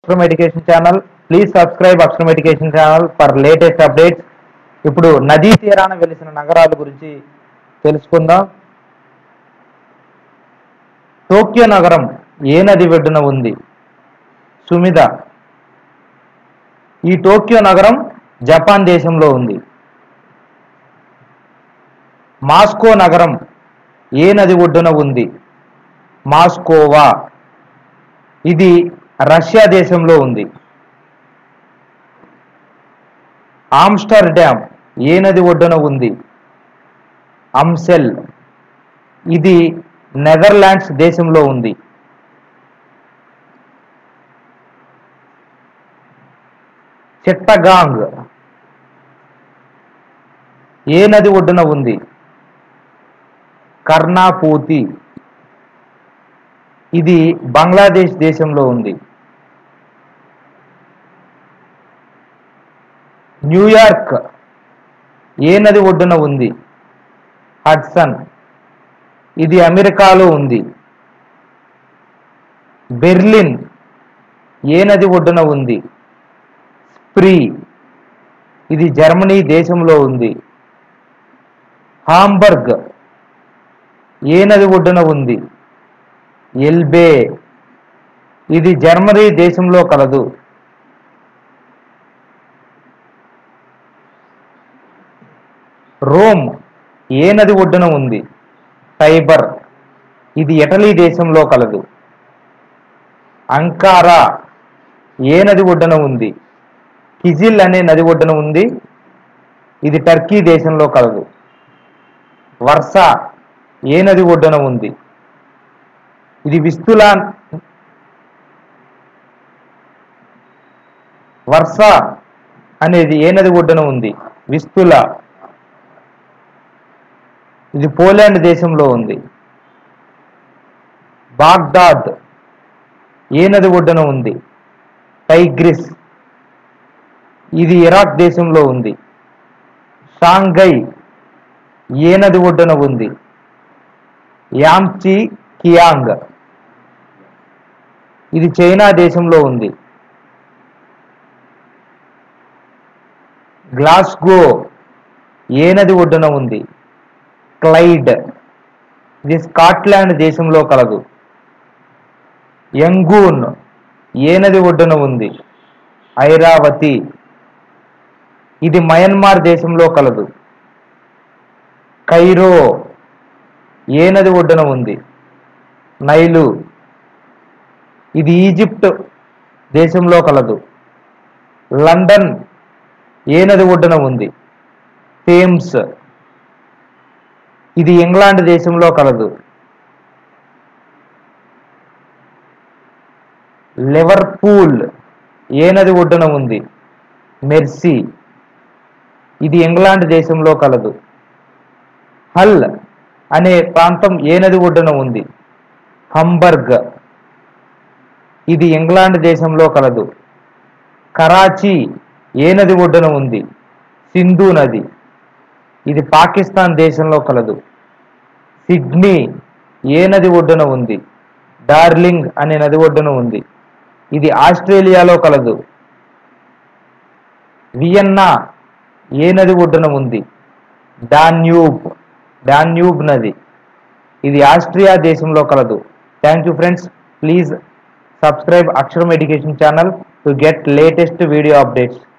అక్షరం education channel please subscribe Aksharam education channel for latest updates ఇప్పుడు నదీ తీరాన వెలిసిన నగరాల గురించి తెలుసుకుందాం టోక్యో నగరం ఏ నది ఒడ్డున ఉంది సుమిద ఈ టోక్యో నగరం జపాన్ దేశంలో ఉంది మాస్కో నగరం ఏ నది ఒడ్డున ఉంది మాస్కోవా ఇది రష్యా దేశంలో ఉంది ఆమ్స్టర్ డ్యామ్ ఏ నది ఒడ్డున ఉంది అంసెల్ ఇది నెదర్లాండ్స్ దేశంలో ఉంది చిట్టగాంగ్ ఏ నది ఒడ్డున ఉంది కర్ణాపూతి ఇది బంగ్లాదేశ్ దేశంలో ఉంది న్యూయార్క్ ఏ నది ఒడ్డున ఉంది హడ్సన్ ఇది అమెరికాలో ఉంది బెర్లిన్ ఏ నది ఒడ్డున ఉంది స్ప్రీ ఇది జర్మనీ దేశంలో ఉంది హాంబర్గ్ ఏ నది ఒడ్డున ఉంది ఎల్బే ఇది జర్మనీ దేశంలో కలదు రోమ్ ఏ నది ఒడ్డున ఉంది టైబర్ ఇది ఇటలీ దేశంలో కలదు అంకారా ఏ నది ఒడ్డున ఉంది కిజిల్ అనే నది ఒడ్డున ఉంది ఇది టర్కీ దేశంలో కలదు వర్షా ఏ నది ఒడ్డున ఉంది ఇది విస్తులా వర్ష అనేది ఏ నది ఒడ్డున ఉంది విస్తుల ఇది పోలాండ్ దేశంలో ఉంది బాగ్దాద్ ఏ నది ఒడ్డున ఉంది టైగ్రిస్ ఇది ఇరాక్ దేశంలో ఉంది షాంఘై ఏ నది ఒడ్డున ఉంది యాంచి కియాంగ్ ఇది చైనా దేశంలో ఉంది గ్లాస్గో ఏ నది ఒడ్డున ఉంది క్లైడ్ ఇది స్కాట్లాండ్ దేశంలో కలదు యంగూన్ ఏ నది ఒడ్డున ఉంది ఐరావతి ఇది మయన్మార్ దేశంలో కలదు కైరో ఏ నది ఒడ్డున ఉంది నైలు ఇది ఈజిప్ట్ దేశంలో కలదు లండన్ ఏ నది ఒడ్డున ఉంది థేమ్స్ ఇది ఇంగ్లాండ్ దేశంలో కలదు లివర్పూల్ ఏ నది ఒడ్డున ఉంది మెర్సీ ఇది ఇంగ్లాండ్ దేశంలో కలదు హల్ అనే ప్రాంతం ఏ నది ఒడ్డున ఉంది హంబర్గ్ ఇది ఇంగ్లాండ్ దేశంలో కలదు కరాచీ ఏ నది ఒడ్డున ఉంది సింధు నది ఇది పాకిస్తాన్ దేశంలో కలదు సిడ్నీ ఏ నది ఒడ్డున ఉంది డార్లింగ్ అనే నది ఒడ్డున ఉంది ఇది ఆస్ట్రేలియాలో కలదు వియన్నా ఏ నది ఒడ్డున ఉంది డాన్యూబ్ డాన్యూబ్ నది ఇది ఆస్ట్రియా దేశంలో కలదు thank you friends please subscribe Aksharam education channel to get latest video updates